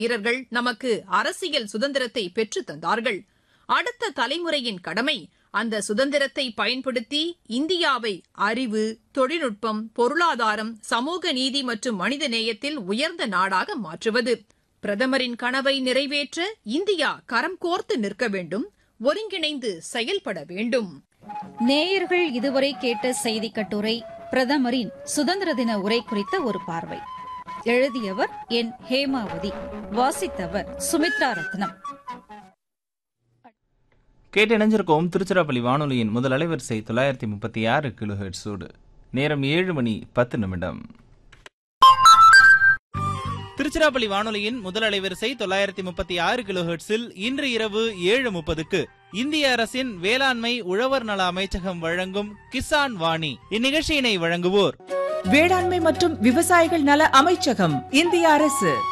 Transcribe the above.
வீரர்கள் நமக்கு அரசியல் சுதந்திரத்தை பெற்றுத் தந்தார்கள் அடுத்த தலைமுறையின் கடமை அந்த சுதந்திரத்தை பயன்படுத்தி இந்தியாவை அறிவு தொழில்நுட்பம் பொருளாதாரம் சமூக நீதி மற்றும் மனித நேயத்தில் உயர்ந்த நாடாக மாற்றுவது பிரதமரின் கனவை நிறைவேற்ற இந்தியா கரம் கோர்த்து நிற்க வேண்டும் ஒருங்கிணைந்து செயல்பட வேண்டும் நேயர்கள் இதுவரை கேட்ட செய்தி கட்டுரை பிரதமரின் சுதந்திர தின உரை குறித்த ஒரு பார்வை எழுதியவர் என் ஹேமாவதி வாசித்தவர் சுமித்ரா ரத்னம் கேட்டு இணைஞ்சிருக்கோம் திருச்சிராப்பள்ளி வானொலியின் முதல் அலைவரிசை தொள்ளாயிரத்தி முப்பத்தி ஆறு கிலோ ஹெர்ட்ஸோடு நேரம் ஏழு மணி பத்து நிமிடம் திருச்சிராப்பள்ளி வானொலியின் முதல் அலைவரிசை தொள்ளாயிரத்தி முப்பத்தி ஆறு கிலோ ஹெர்ட்ஸில் இன்று இரவு ஏழு முப்பதுக்கு இந்திய அரசின் வேளாண்மை உழவர் நல அமைச்சகம் வழங்கும் கிசான் வாணி இந்நிகழ்ச்சியினை வழங்குவோர் வேளாண்மை மற்றும் விவசாயிகள் நல அமைச்சகம் இந்திய அரசு